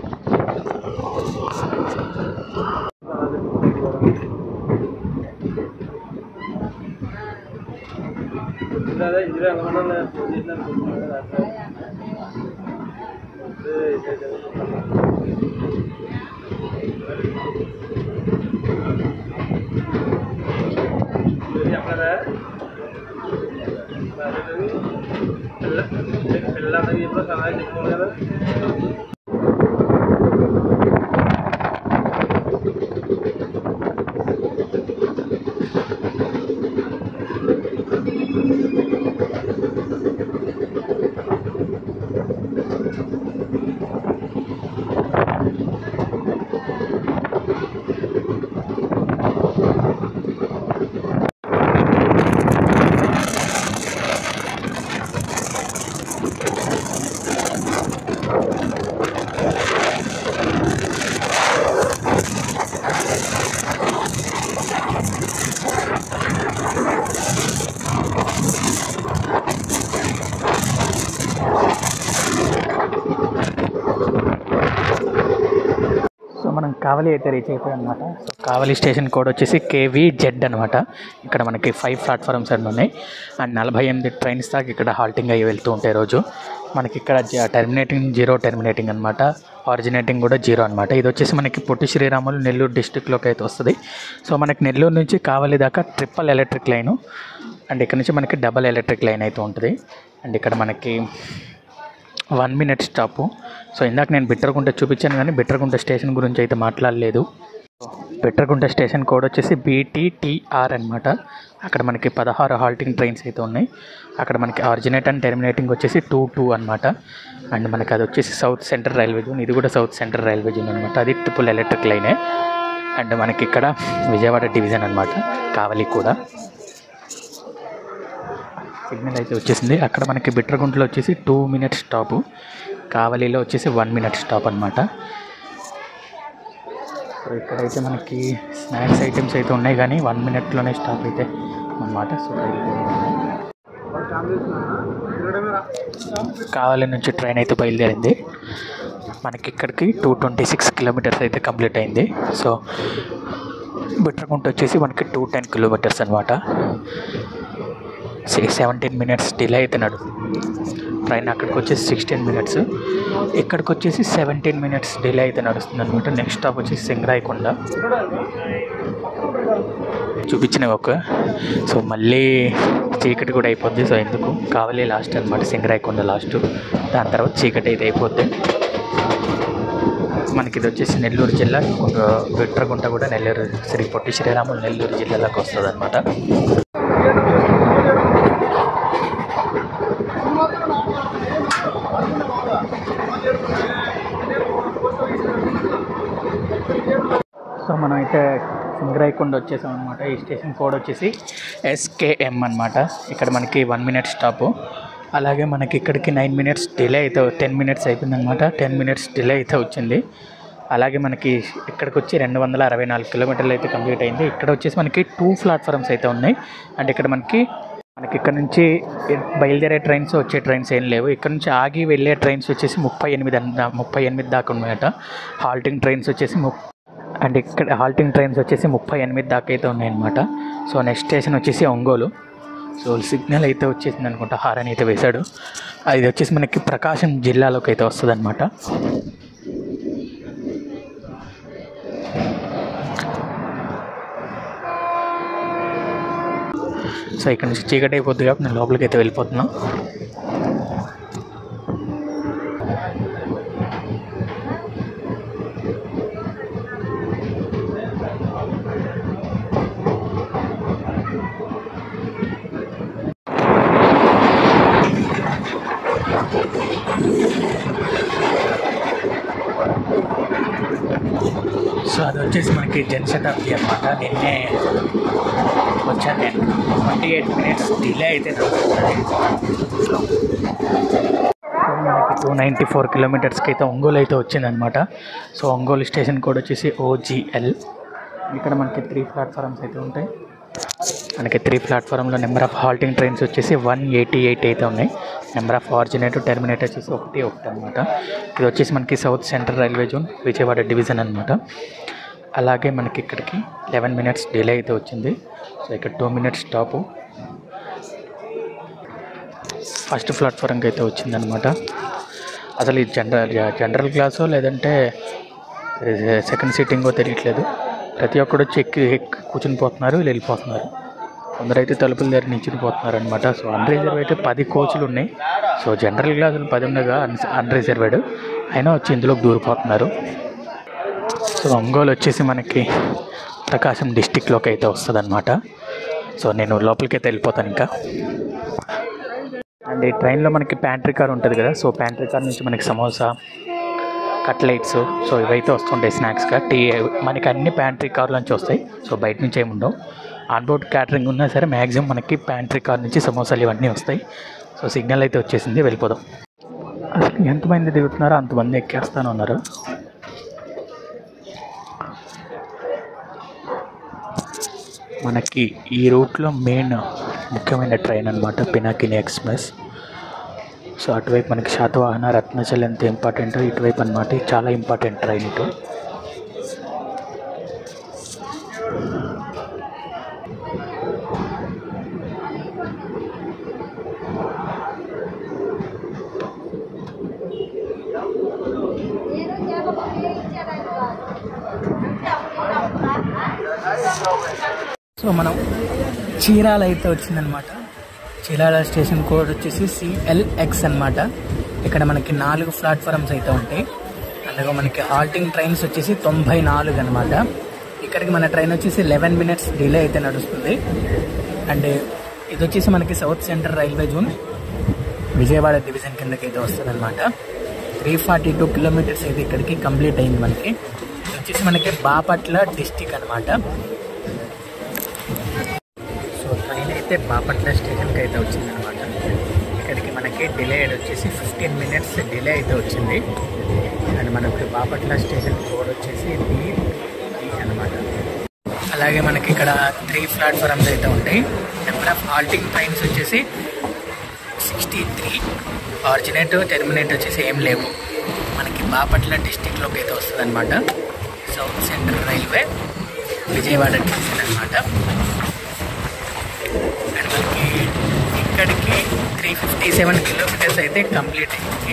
సో మనం కావలి అయితే రీచ్ అయిపోయాం అనమాట సో కావలి స్టేషన్ కోడ్ వచ్చేసి కేవీ జెడ్ అనమాట ఇక్కడ మనకి ఫైవ్ ప్లాట్ఫామ్స్ అన్నీ ఉన్నాయి అండ్ నలభై ఎనిమిది ట్రైన్స్ దాకా ఇక్కడ హాల్టింగ్ అయ్యి వెళ్తూ ఉంటాయి రోజు మనకి ఇక్కడ టర్మినేటింగ్ జీరో టర్మినేటింగ్ అనమాట ఆరిజినేటింగ్ కూడా జీరో అనమాట ఇది వచ్చేసి మనకి పొట్టి శ్రీరాములు నెల్లూరు డిస్టిక్లోకి అయితే వస్తుంది సో మనకి నెల్లూరు నుంచి కావలి దాకా ట్రిపుల్ ఎలక్ట్రిక్ లైను అండ్ ఇక్కడ నుంచి మనకి డబల్ ఎలక్ట్రిక్ లైన్ అయితే ఉంటుంది అండ్ ఇక్కడ మనకి వన్ మినిట్ స్టాపు సో ఇందాక నేను బిట్టరకుంట చూపించాను కానీ బిట్టరకుంట స్టేషన్ గురించి అయితే మాట్లాడలేదు బెట్రగుంట స్టేషన్ కోడ్ వచ్చేసి బీటీటీఆర్ అనమాట అక్కడ మనకి పదహారు హాల్టింగ్ ట్రైన్స్ అయితే ఉన్నాయి అక్కడ మనకి ఆరిజినేట్ అండ్ టెర్మినేటింగ్ వచ్చేసి టూ టూ అనమాట అండ్ మనకి అది వచ్చేసి సౌత్ సెంట్రల్ రైల్వే జోన్ ఇది కూడా సౌత్ సెంట్రల్ రైల్వే జోన్ అనమాట అది ట్రిపుల్ ఎలక్ట్రిక్ లైనే అండ్ మనకి ఇక్కడ విజయవాడ డివిజన్ అనమాట కావలి కూడా సిగ్నల్ అయితే వచ్చేసింది అక్కడ మనకి బిట్రగుంటలో వచ్చేసి టూ మినిట్స్ స్టాపు కావలిలో వచ్చేసి వన్ మినిట్ స్టాప్ అనమాట సో ఇక్కడైతే మనకి స్నాక్స్ ఐటమ్స్ అయితే ఉన్నాయి కానీ వన్ మినిట్లోనే స్టాప్ అయితే అనమాట సో కావాలి నుంచి ట్రైన్ అయితే బయలుదేరింది మనకి ఇక్కడికి టూ ట్వంటీ సిక్స్ కిలోమీటర్స్ అయితే కంప్లీట్ అయింది సో బిట్రగుంట వచ్చేసి మనకి టూ టెన్ కిలోమీటర్స్ అనమాట సెవెంటీన్ మినిట్స్ డిలే అయితే నడుస్తుంది ట్రైన్ అక్కడికి వచ్చేసి సిక్స్టీన్ మినిట్స్ ఇక్కడికి వచ్చేసి సెవెంటీన్ మినిట్స్ డిలే అయితే నడుస్తుంది అనమాట నెక్స్ట్ స్టాప్ వచ్చేసి సింగరాయకొండ చూపించిన ఒక సో మళ్ళీ చీకటి కూడా అయిపోద్ది సో ఎందుకు కావాలి లాస్ట్ అనమాట సింగరాయకొండ లాస్ట్ దాని తర్వాత చీకటి అయితే అయిపోద్ది మనకి ఇది వచ్చేసి నెల్లూరు జిల్లా విట్రగుంట కూడా నెల్లూరు శ్రీ పొట్టి శ్రీరాములు నెల్లూరు జిల్లాలోకి వస్తుంది అనమాట సో మనం అయితే సింగరాయకొండ వచ్చేసాం అనమాట ఈ స్టేషన్ కోడ్ వచ్చేసి ఎస్కేఎం అనమాట ఇక్కడ మనకి వన్ మినిట్ స్టాపు అలాగే మనకి ఇక్కడికి నైన్ మినిట్స్ డిలే అయితే టెన్ మినిట్స్ అయిపోయిందనమాట టెన్ మినిట్స్ డిలే అయితే వచ్చింది అలాగే మనకి ఇక్కడికి వచ్చి రెండు వందల అరవై నాలుగు కిలోమీటర్లు అయితే కంప్లీట్ అయింది ఇక్కడ వచ్చేసి మనకి టూ ప్లాట్ఫామ్స్ అయితే ఉన్నాయి అండ్ ఇక్కడ మనకి మనకి ఇక్కడ నుంచి బయలుదేరే ట్రైన్స్ వచ్చే ట్రైన్స్ ఏం లేవు ఇక్కడ నుంచి ఆగి వెళ్ళే ట్రైన్స్ వచ్చేసి ముప్పై ఎనిమిది అన్న ముప్పై ఎనిమిది దాకా ఉన్నాయట హాల్టింగ్ ట్రైన్స్ వచ్చేసి ము అండ్ ఇక్కడ హాల్టింగ్ ట్రైన్స్ వచ్చేసి ముప్పై ఎనిమిది దాకా అయితే ఉన్నాయన్నమాట సో నెక్స్ట్ స్టేషన్ వచ్చేసి ఒంగోలు సో సిగ్నల్ అయితే వచ్చేసింది అనుకుంటా హారన్ అయితే వేశాడు అది వచ్చేసి మనకి ప్రకాశం జిల్లాలోకి అయితే వస్తుంది అనమాట సో ఇక్కడ నుంచి చీకటి అయిపోద్ది కాబట్టి నేను లోపలికి అయితే వెళ్ళిపోతున్నా సో అది వచ్చేసి మనకి జనశతాబ్ది అనమాట నిన్నే వచ్చాను నేను ట్వంటీ ఎయిట్ మినిట్స్ డిలే అయితే నడుస్తుంది. సో మనకి టూ నైంటీ ఫోర్ కిలోమీటర్స్కి అయితే ఒంగోలు అయితే వచ్చిందనమాట సో ఒంగోలు స్టేషన్ కోడ్ వచ్చేసి ఓజిఎల్ ఇక్కడ మనకి త్రీ ప్లాట్ఫారమ్స్ అయితే ఉంటాయి మనకి త్రీ ప్లాట్ఫారంలో నెంబర్ ఆఫ్ హాల్టింగ్ ట్రైన్స్ వచ్చేసి వన్ ఎయిటీ ఎయిట్ అయితే ఉన్నాయి నెంబర్ ఆఫ్ ఆరిజినేటర్ టెర్మినేటర్ వచ్చేసి ఒకటి ఒకటి అనమాట ఇది వచ్చేసి మనకి south central railway zone Vijayawada division అనమాట అలాగే మనకి ఇక్కడికి లెవెన్ మినిట్స్ డిలే అయితే వచ్చింది సో ఇక్కడ టూ మినిట్స్ స్టాపు ఫస్ట్ ప్లాట్ఫారంకి అయితే వచ్చిందనమాట అసలు ఈ జనరల్ జనరల్ క్లాసో లేదంటే సెకండ్ సీటింగో తెలియట్లేదు ప్రతి ఒక్కడు వచ్చి ఎక్కి ఎక్కి కూర్చుని పోతున్నారు వీళ్ళు వెళ్ళిపోతున్నారు కొందరైతే తలుపుల దగ్గర నించుని పోతున్నారు అనమాట సో అన్రిజర్వ్ అయితే పది కోచ్లు ఉన్నాయి సో జనరల్ క్లాసులు పది ఉండగా అన్ అన్రిజర్వ్డ్ అయినా వచ్చి ఇందులోకి దూరిపోతున్నారు సో ఒంగోలు వచ్చేసి మనకి ప్రకాశం డిస్టిక్లోకి అయితే వస్తుంది సో నేను లోపలికి అయితే వెళ్ళిపోతాను ఇంకా అండ్ ఈ ట్రైన్లో మనకి ప్యాంట్రీ కార్ ఉంటుంది కదా సో ప్యాంట్రీ కార్ నుంచి మనకి సమోసా కట్లెట్స్ సో ఇవైతే వస్తుంటాయి స్నాక్స్గా టీ మనకి అన్ని ప్యాంట్రీ కార్ నుంచి వస్తాయి సో బయట నుంచి ఏమి ఉండవు ఆన్బోర్డ్ క్యాటరింగ్ ఉన్నా సరే మ్యాక్సిమం మనకి ప్యాంట్రీ కార్ నుంచి సమోసాలు ఇవన్నీ వస్తాయి సో సిగ్నల్ అయితే వచ్చేసింది వెళ్ళిపోదాం అసలు ఎంతమంది దిగుతున్నారో అంతమంది ఎక్కేస్తాను ఉన్నారు మనకి ఈ రూట్లో మెయిన్ ముఖ్యమైన ట్రైన్ అనమాట పినాకిని ఎక్స్ప్రెస్ సో అటువైపు మనకి శాతవాహన రత్నాచల్ ఎంత ఇంపార్టెంట్ ఇటువైపు అనమాట ఇది చాలా ఇంపార్టెంట్ ట్రైన్ ఇటు సో మనం చీరాల అయితే వచ్చిందనమాట చీరాల స్టేషన్ కోడ్ వచ్చేసి సిఎల్ఎక్స్ అన్నమాట ఇక్కడ మనకి నాలుగు ప్లాట్ఫారమ్స్ అయితే ఉంటాయి అలాగే మనకి హాల్టింగ్ ట్రైన్స్ వచ్చేసి తొంభై నాలుగు అనమాట ఇక్కడికి మన ట్రైన్ వచ్చేసి లెవెన్ మినిట్స్ డిలే అయితే నడుస్తుంది అండ్ ఇది వచ్చేసి మనకి south central railway zone Vijayawada division కిందకి అయితే వస్తుంది అనమాట త్రీ ఫార్టీ టూ కిలోమీటర్స్ అయితే ఇక్కడికి కంప్లీట్ అయింది మనకి ఇది వచ్చేసి మనకి బాపట్ల డిస్టిక్ అనమాట సో ట్రైన్ అయితే బాపట్ల స్టేషన్కి అయితే వచ్చిందనమాట ఇక్కడికి మనకి డిలే వచ్చేసి ఫిఫ్టీన్ మినిట్స్ డిలే అయితే వచ్చింది అండ్ మనకి బాపట్ల స్టేషన్ కోడ్ వచ్చేసి బి అనమాట అలాగే మనకి ఇక్కడ త్రీ ప్లాట్ఫామ్స్ అయితే ఉంటాయి నెంబర్ ఆఫ్ హాల్టింగ్ ట్రైన్స్ వచ్చేసి సిక్స్టీ త్రీ ఆరిజినేట్ టెర్మినేట్ వచ్చేసి ఏం లేవు మనకి బాపట్ల డిస్టిక్లోకి అయితే వస్తుంది అనమాట south central railway Vijayawada division అనమాట అండ్ మనకి ఇక్కడికి త్రీ ఫిఫ్టీ సెవెన్ కిలోమీటర్స్ అయితే కంప్లీట్ అయింది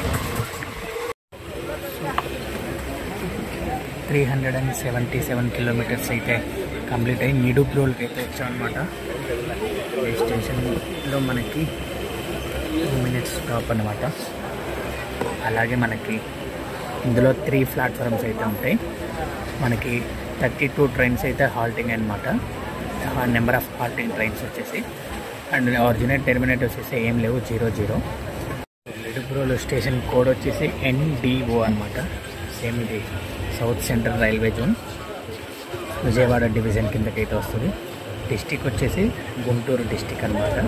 three hundred and seventy seven kilometres అయితే కంప్లీట్ అయ్యి నిడుప్రోల్కి అయితే వచ్చామన్నమాట ఈ స్టేషన్లో మనకి టూ మినిట్స్ స్టాప్ అనమాట అలాగే మనకి ఇందులో త్రీ ప్లాట్ఫామ్స్ అయితే ఉంటాయి మనకి థర్టీ టూ ట్రైన్స్ అయితే హాల్టింగ్ అనమాట నెంబర్ ఆఫ్ హాల్టింగ్ ట్రైన్స్ వచ్చేసి అండ్ ఆరిజినేట్ టెర్మినేట్ వచ్చేసి ఏం లేవు zero zero Nidubrolu station code వచ్చేసి ఎన్డిఓ అనమాట సేమ్ ఇది south central railway zone Vijayawada division కిందకి అయితే వస్తుంది డిస్టిక్ వచ్చేసి గుంటూరు డిస్టిక్ అనమాట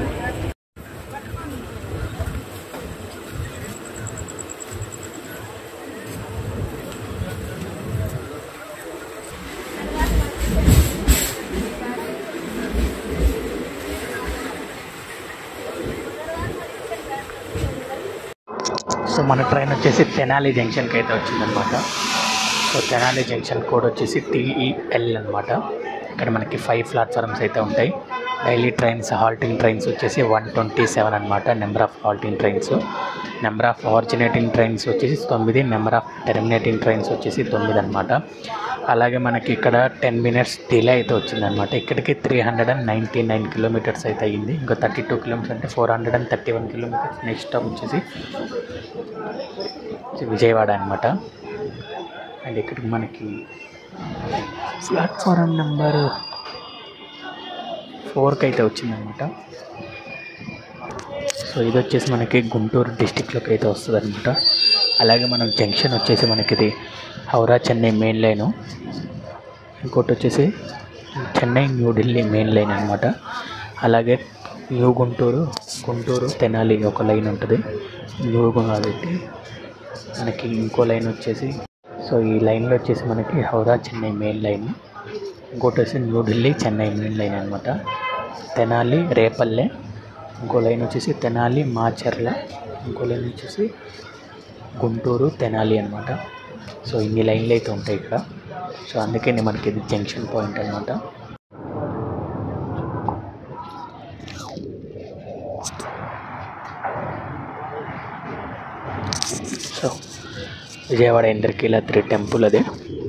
సో మన ట్రైన్ వచ్చేసి తెనాలి జంక్షన్కి అయితే వచ్చిందనమాట సో తెనాలి జంక్షన్ కోడ్ వచ్చేసి టీఈఎల్ అనమాట ఇక్కడ మనకి ఫైవ్ ప్లాట్ఫామ్స్ అయితే ఉంటాయి డైలీ ట్రైన్స్ హాల్టింగ్ ట్రైన్స్ వచ్చేసి వన్ ట్వంటీ సెవెన్ అనమాట number of halting trains number of originating trains వచ్చేసి తొమ్మిది నెంబర్ ఆఫ్ టెర్మినేటింగ్ ట్రైన్స్ వచ్చేసి తొమ్మిది అనమాట అలాగే మనకి ఇక్కడ టెన్ మినిట్స్ డిలే అయితే వచ్చిందనమాట ఇక్కడికి three hundred and ninety nine kilometres అయితే అయ్యింది ఇంకా థర్టీ టూ కిలోమీటర్స్ అంటే four hundred and thirty one kilometres next stop వచ్చేసి విజయవాడ అనమాట అండ్ ఇక్కడికి మనకి ప్లాట్ఫారం నెంబర్ ఫోర్కి అయితే వచ్చిందనమాట సో ఇది వచ్చేసి మనకి గుంటూరు డిస్టిక్లోకి అయితే వస్తుంది అనమాట అలాగే మనం జంక్షన్ వచ్చేసి మనకి ఇది హౌరా చెన్నై మెయిన్ లైను ఇంకోటి వచ్చేసి చెన్నై న్యూఢిల్లీ మెయిన్ లైన్ అనమాట అలాగే న్యూ గుంటూరు గుంటూరు తెనాలి ఒక లైన్ ఉంటుంది న్యూ కాబట్టి మనకి ఇంకో లైన్ వచ్చేసి సో ఈ లైన్లో వచ్చేసి మనకి హౌరా చెన్నై మెయిన్ లైన్ ఇంకోటి వచ్చేసి న్యూఢిల్లీ చెన్నై మెయిన్ లైన్ అనమాట తెనాలి రేపల్లె ఇంకో లైన్ వచ్చేసి తెనాలి మాచర్ల ఇంకో లైన్ వచ్చేసి గుంటూరు తెనాలి అనమాట సో ఇన్ని లైన్లు అయితే ఉంటాయి ఇక్కడ సో అందుకే మనకి ఇది జంక్షన్ పాయింట్ అనమాట సో విజయవాడ ఇంద్రకీలాద్రి టెంపుల్ అది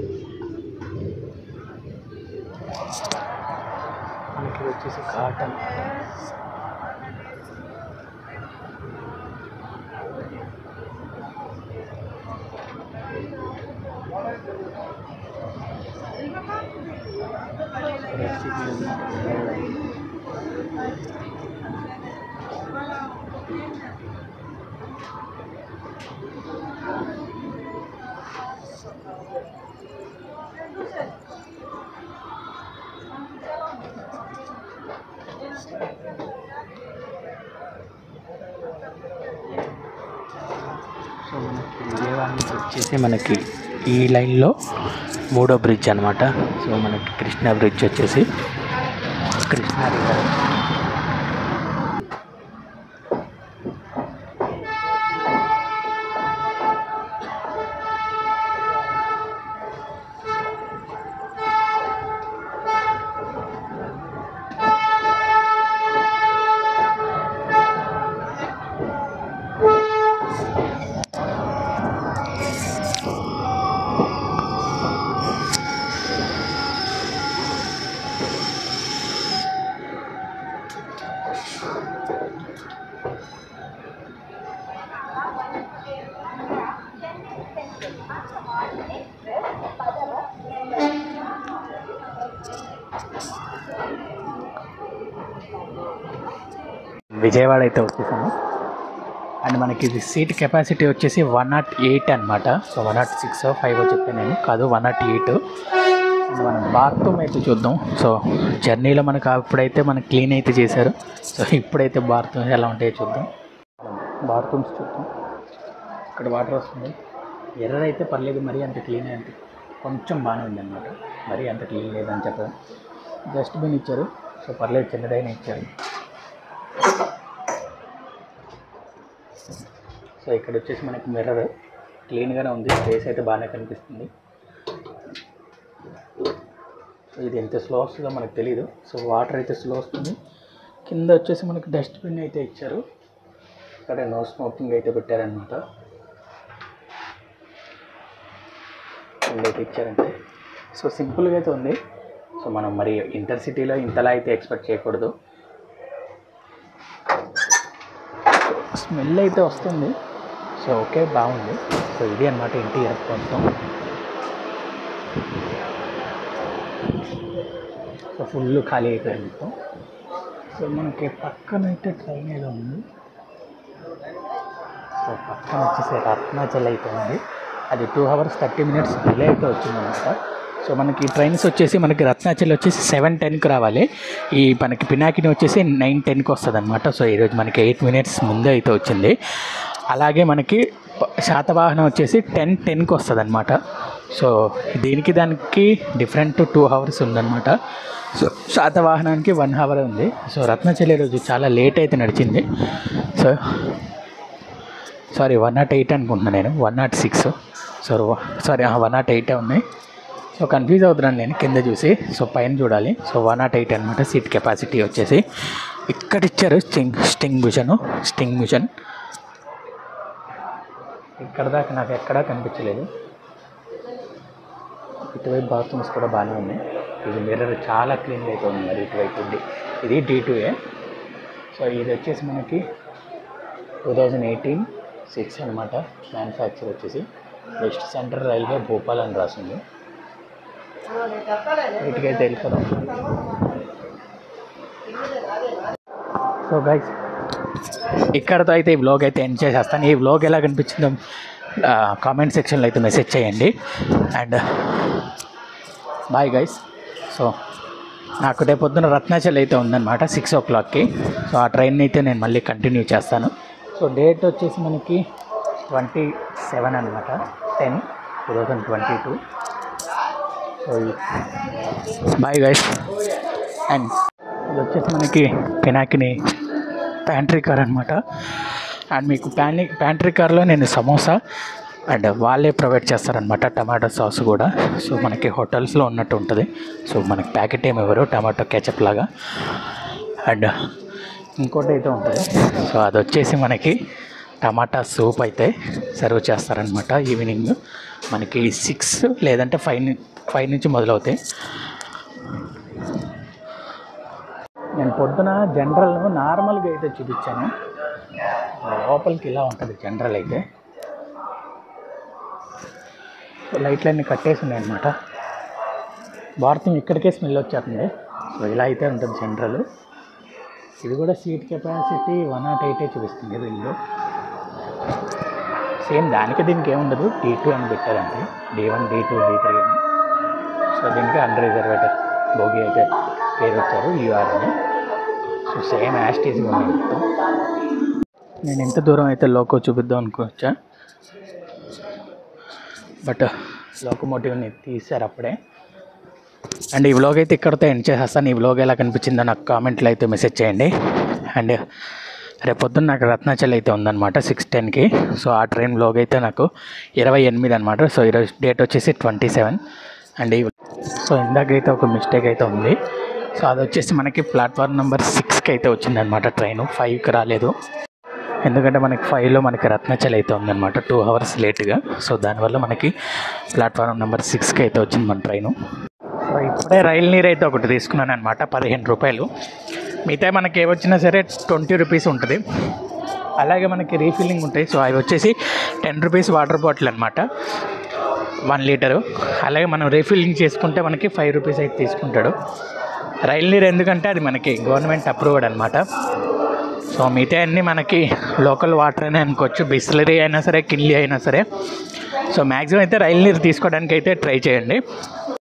మనకి వచ్చేసి ఘాట్ అనమాట సో మనకి విజయవాడ నుంచి వచ్చేసి మనకి ఈ లైన్లో మూడో బ్రిడ్జ్ అనమాట సో మనకి కృష్ణా బ్రిడ్జ్ వచ్చేసి కృష్ణా రివర్ విజయవాడ అయితే వచ్చేసాము అండ్ మనకి ఇది సీట్ కెపాసిటీ వచ్చేసి వన్ నాట్ ఎయిట్ అనమాట so one nought six five చెప్పాను నేను కాదు వన్ నాట్ ఎయిట్ అండ్ మనం బాత్రూమ్ అయితే చూద్దాం సో జర్నీలో మనకు అప్పుడైతే మనకు క్లీన్ అయితే చేశారు సో ఇప్పుడైతే బాత్రూమ్స్ ఎలా ఉంటాయో చూద్దాం బాత్రూమ్స్ చూద్దాం ఇక్కడ వాటర్ వస్తుంది ఎర్ర అయితే పర్లేదు మరీ అంత క్లీన్ అంటే కొంచెం బాగానే ఉంది అనమాట మరీ అంత క్లీన్ లేదని చెప్పడం డస్ట్బిన్ ఇచ్చారు సో పర్లేదు చిన్నదైనా ఇచ్చారు సో ఇక్కడ వచ్చేసి మనకి మిర్రర్ క్లీన్గానే ఉంది స్పేస్ అయితే బాగానే కనిపిస్తుంది సో ఇది ఎంత స్లో వస్తుందో మనకు తెలియదు సో వాటర్ అయితే స్లో వస్తుంది కింద వచ్చేసి మనకి డస్ట్బిన్ అయితే ఇచ్చారు ఇక్కడ నో స్మోకింగ్ అయితే పెట్టారనమాట కింద అయితే ఇచ్చారంటే సో సింపుల్గా అయితే ఉంది సో మనం మరి ఇంటర్సిటీలో ఇంతలా అయితే ఎక్స్పెక్ట్ చేయకూడదు స్మెల్ అయితే వస్తుంది సో ఓకే బాగుంది సో ఇది అనమాట ఇంటి ఇయర్ ఫోన్తో సో ఫుల్ ఖాళీ అయిపోయింది మొత్తం సో మనకి పక్కన అయితే ట్రైన్ ఏదో ఉంది సో పక్కన వచ్చేసి రత్నాచల్ అయితే ఉంది అది two hours thirty minutes delay అయితే వచ్చిందన్నమాట సో మనకి ట్రైన్స్ వచ్చేసి మనకి రత్నాచల్ వచ్చేసి సెవెన్ టెన్కి రావాలి ఈ మనకి పినాకిని వచ్చేసి నైన్ టెన్కి వస్తుంది అనమాట సో ఈరోజు మనకి ఎయిట్ మినిట్స్ ముందే అయితే వచ్చింది అలాగే మనకి ప- శాతవాహనం వచ్చేసి టెన్ టెన్కి వస్తుంది అనమాట సో దీనికి దానికి డిఫరెంట్ టూ అవర్స్ ఉందన్నమాట సో శాతవాహనానికి వన్ అవర్ ఉంది సో రత్నాచల్ ఈరోజు చాలా లేట్ అయితే నడిచింది so sorry one nought eight అనుకుంటున్నాను నేను one nought six so sorry one nought ఎయిటే ఉన్నాయి సో కన్ఫ్యూజ్ అవుతున్నాను నేను కింద చూసి సో పైన చూడాలి సో వన్ నాట్ ఎయిట్ అనమాట సీట్ కెపాసిటీ వచ్చేసి ఇక్కడ ఇచ్చారు స్టింగ్ స్టింగ్ మిషన్ స్టింగ్ మిషన్ ఇక్కడ దాకా నాకు ఎక్కడా కనిపించలేదు ఇటువైపు బాత్రూమ్స్ కూడా బాగానే ఉన్నాయి ఇది మిర్రర్ చాలా క్లీన్గా అయితే ఉంది మరి ఇటువైపు ఉంది ఇది డి టూఏ సో ఇది వచ్చేసి మనకి టూ థౌజండ్ ఎయిటీన్ సిక్స్ అనమాట మ్యానుఫ్యాక్చర్ వచ్చేసి వెస్ట్ సెంట్రల్ రైల్వే భోపాల్ అని రాసింది వీటికైతే వెళ్ళిపోదాం సో గైస్ ఇక్కడతో అయితే ఈ వ్లాగ్ అయితే ఎండ్ చేసేస్తాను ఈ వ్లాగ్ ఎలా కనిపించిందో కామెంట్ సెక్షన్లో అయితే మెసేజ్ చేయండి అండ్ బాయ్ గైస్ సో నాకు రేపు పొద్దున రత్నాచల్ అయితే ఉందన్నమాట సిక్స్ ఓ క్లాక్కి సో ఆ ట్రైన్ అయితే నేను మళ్ళీ కంటిన్యూ చేస్తాను సో డేట్ వచ్చేసి మనకి ట్వంటీ సెవెన్ అనమాట ten two thousand twenty two so bye guys and ఇది వచ్చేసి మనకి పినాకిని ప్యాంట్రీ కార్ అనమాట అండ్ మీకు ప్యాని ప్యాంట్రీ కార్లో నేను సమోసా అండ్ వాళ్ళే ప్రొవైడ్ చేస్తారనమాట టమాటో సాస్ కూడా సో మనకి హోటల్స్లో ఉన్నట్టు ఉంటుంది సో మనకి ప్యాకెట్ ఏమి ఇవ్వరు టమాటో కేచప్ లాగా అండ్ ఇంకోటి అయితే ఉంటుంది సో అది వచ్చేసి మనకి టమాటా సూప్ అయితే సర్వ్ చేస్తారనమాట ఈవినింగ్ మనకి సిక్స్ లేదంటే ఫైవ్ ఫైవ్ నుంచి మొదలవుతాయి నేను పొద్దున జనరల్ నార్మల్గా అయితే చూపించాను లోపలికి ఇలా ఉంటుంది జనరల్ అయితే లైట్లన్నీ కట్టేసి ఉన్నాయి అనమాట భారతం ఇక్కడికే స్మెల్ వచ్చేస్తుంది సో ఇలా అయితే ఉంటుంది జనరల్ ఇది కూడా సీట్ కెపాసిటీ వన్ నాట్ ఎయిటే చూపిస్తుంది వీళ్ళు సేమ్ దానికి దీనికి ఏముండదు డి టూ అని పెట్టారంటే D one D two D three అని సో దీనికి అండర్ రిజర్వేటర్ భోగి అయితే పేరు వచ్చారు యూఆర్ అని సో సేమ్ యాస్టీస్గా ఉంది మొత్తం నేను ఎంత దూరం అయితే లోకో చూపిద్దాం అనుకోవచ్చా బట్ లోకోమోటివ్ని తీశారు అప్పుడే అండ్ ఈ వ్లాగ్ అయితే ఇక్కడితో ఎండ్ చేసేస్తాను ఈ వ్లాగ్ ఎలా కనిపించిందో నాకు కామెంట్లో అయితే మెసేజ్ చేయండి అండ్ రేపు పొద్దున్న నాకు రత్నాచల్ అయితే ఉందన్నమాట సిక్స్ టెన్కి సో ఆ ట్రైన్ వ్లాగ్ అయితే నాకు ఇరవై ఎనిమిది అనమాట సో ఈరోజు డేట్ వచ్చేసి ట్వంటీ సెవెన్ అండ్ ఈ సో ఇందాకైతే ఒక మిస్టేక్ అయితే ఉంది సో అది వచ్చేసి మనకి ప్లాట్ఫామ్ నెంబర్ సిక్స్కి అయితే వచ్చిందనమాట ట్రైన్ ఫైవ్కి రాలేదు ఎందుకంటే మనకి ఫైవ్లో మనకి రత్నాచల్ అయితే ఉందన్నమాట టూ అవర్స్ లేట్గా సో దానివల్ల మనకి ప్లాట్ఫామ్ నెంబర్ సిక్స్కి అయితే వచ్చింది మన ట్రైను సో ఇప్పుడే రైల్ నీరు అయితే ఒకటి తీసుకున్నాను అనమాట పదిహేను రూపాయలు మిగతా మనకి ఏవొచ్చినా సరే ట్వంటీ రూపీస్ ఉంటుంది అలాగే మనకి రీఫిల్లింగ్ ఉంటాయి సో అవి వచ్చేసి టెన్ రూపీస్ వాటర్ బాటిల్ అనమాట వన్ లీటరు అలాగే మనం రీఫిల్లింగ్ చేసుకుంటే మనకి ఫైవ్ రూపీస్ అయితే తీసుకుంటాడు రైలు నీరు ఎందుకంటే అది మనకి గవర్నమెంట్ అప్రూవ్డ్ అనమాట సో మిగతా అన్నీ మనకి లోకల్ వాటర్ అనే అనుకోవచ్చు బిస్లరీ అయినా సరే కిన్లీ అయినా సరే సో మ్యాక్సిమం అయితే రైలు నీరు తీసుకోవడానికి అయితే ట్రై చేయండి